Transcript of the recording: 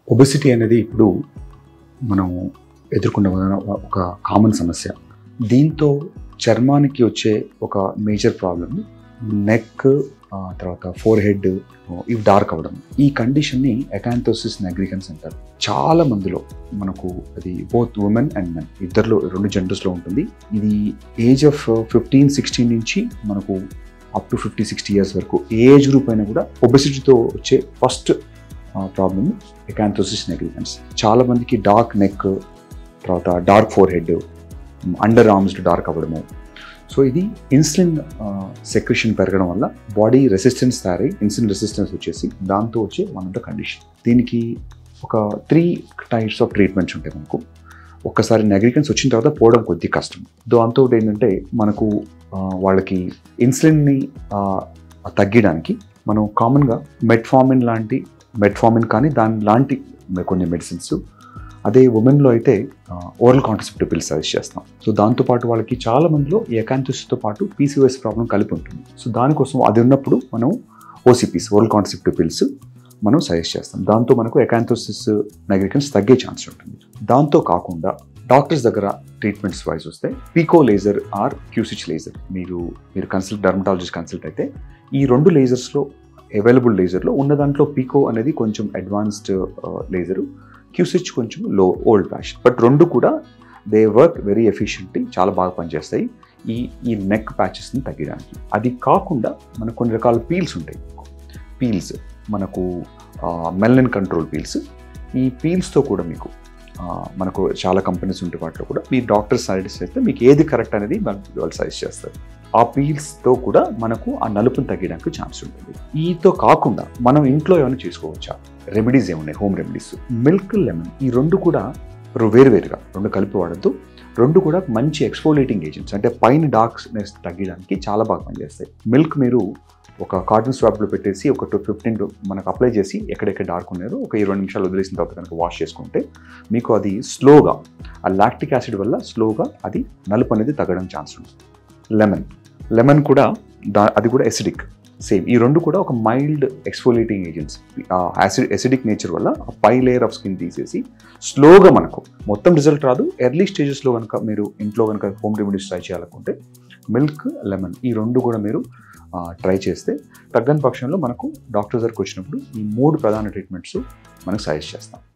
obesity అనేది ఇప్పుడు మనం ఎదుర్కొన్న ఒక కామన్ సమస్య దీంతో చర్మానికి వచ్చే ఒక మేజర్ ప్రాబ్లం నెక్ తర్వాత ఫోర్ హెడ్ ఇవి డార్క్ అవ్వడం ఈ కండిషన్ని ఎకాంథోసిస్ నెగ్రికన్స్ అంటారు చాలా మందిలో మనకు అది బోత్ ఉమెన్ అండ్ మెన్ ఇద్దరిలో రెండు జెండర్స్లో ఉంటుంది ఇది ఏజ్ ఆఫ్ ఫిఫ్టీన్ సిక్స్టీన్ నుంచి మనకు up to fifty sixty years వరకు ఏ ఏజ్ గ్రూప్ అయినా కూడా ఒబెసిటీతో వచ్చే ఫస్ట్ ప్రాబ్లమ్ ఎకాంథోసిస్ నెగ్రికన్స్ చాలా మందికి డార్క్ నెక్ తర్వాత dark forehead underarms dark అవ్వడము సో ఇది ఇన్సులిన్ సెక్రెషన్ పెరగడం వల్ల బాడీ రెసిస్టెన్స్ తయారై ఇన్సులిన్ రెసిస్టెన్స్ వచ్చేసి దాంతో వచ్చే వన్ ఆఫ్ ద కండిషన్ దీనికి ఒక త్రీ టైప్స్ ఆఫ్ ట్రీట్మెంట్స్ ఉంటాయి మనకు ఒక్కసారి నెగ్రికన్స్ వచ్చిన తర్వాత పోవడం కొద్ది కష్టం దాంతో ఏంటంటే మనకు వాళ్ళకి ఇన్సులిన్ని తగ్గడానికి మనం కామన్గా మెట్ఫామిన్ లాంటి మెట్ఫామిన్ కానీ దాని లాంటి కొన్ని మెడిసిన్స్ అదే ఉమెన్లో అయితే ఓరల్ కాంట్రసెప్టివ్ పిల్స్ సజెస్ట్ చేస్తాం సో దాంతోపాటు వాళ్ళకి చాలా మందిలో ఈ ఎకాంథోసిస్తో పాటు పీసీఓఎస్ ప్రాబ్లం కలిపి ఉంటుంది సో దానికోసం అది ఉన్నప్పుడు మనం ఓసీపీస్ ఓరల్ కాంట్రసెప్టివ్ పిల్స్ మనం సజెస్ట్ చేస్తాం దాంతో మనకు ఎకాంథోసిస్ నెగ్రికన్స్ తగ్గే ఛాన్స్ ఉంటుంది దాంతో కాకుండా డాక్టర్స్ దగ్గర ట్రీట్మెంట్స్ వైజ్ వస్తే pico laser or Q switch laser మీరు మీరు కన్సల్ట్ డర్మటాలజిస్ట్ కన్సల్ట్ అయితే ఈ రెండు లేజర్స్లో అవైలబుల్ లేజర్లో ఉన్న దాంట్లో పీకో అనేది కొంచెం అడ్వాన్స్డ్ లేజరు క్యూసిచ్ కొంచెం లో ఓల్డ్ ఫ్యాషన్ బట్ రెండు కూడా దే వర్క్ వెరీ ఎఫిషియెంట్లీ చాలా బాగా పనిచేస్తాయి ఈ ఈ నెక్ ప్యాచెస్ని తగ్గడానికి అది కాకుండా మనకు కొన్ని రకాల పీల్స్ ఉంటాయి పీల్స్ మనకు మెలనిన్ కంట్రోల్ పీల్స్ ఈ పీల్స్తో కూడా మీకు మనకు చాలా కంపెనీస్ ఉంటే వాటిలో కూడా మీ డాక్టర్ సజెస్ట్ చేస్తే మీకు ఏది కరెక్ట్ అనేది వాళ్ళు సజెస్ట్ చేస్తారు ఆ పీల్స్తో కూడా మనకు ఆ నలుపుని తగ్గడానికి ఛాన్స్ ఉంటుంది ఈతో కాకుండా మనం ఇంట్లో ఏమైనా చేసుకోవచ్చా రెమెడీస్ ఏమున్నాయి హోమ్ రెమెడీస్ మిల్క్ లెమన్ ఈ రెండు కూడా వేరువేరుగా రెండు కలిపి వాడద్దు రెండు కూడా మంచి ఎక్స్ఫోలేటింగ్ ఏజెంట్స్ అంటే పైన డార్క్నెస్ తగ్గడానికి చాలా బాగా పనిచేస్తాయి మిల్క్ మీరు ఒక కాటన్ స్వాప్లో పెట్టేసి ఒక టూ ఫిఫ్టీన్ మనకు అప్లై చేసి ఎక్కడెక్కడ డార్క్ ఉన్నారో ఒక ఇరవై నిమిషాలు వదిలేసిన తర్వాత కనుక వాష్ చేసుకుంటే మీకు అది స్లోగా ఆ లాక్టిక్ యాసిడ్ వల్ల స్లోగా అది నలుపు అనేది తగ్గడం ఛాన్స్ ఉంది లెమన్ లెమన్ కూడా దా అది కూడా ఎసిడిక్ సేమ్ ఈ రెండు కూడా ఒక mild exfoliating agents acid acidic nature వల్ల ఆ పై లేయర్ ఆఫ్ స్కిన్ తీసేసి స్లోగా మనకు మొత్తం రిజల్ట్ రాదు ఎర్లీ స్టేజెస్లో కనుక మీరు ఇంట్లో కనుక హోమ్ రెమెడీస్ ట్రై చేయాలనుకుంటే మిల్క్ లెమన్ ఈ రెండు కూడా మీరు ట్రై చేస్తే తగ్గని పక్షంలో మనకు డాక్టర్ దగ్గరికి వచ్చినప్పుడు ఈ మూడు ప్రధాన ట్రీట్మెంట్స్ మనకు సజెస్ట్ చేస్తాం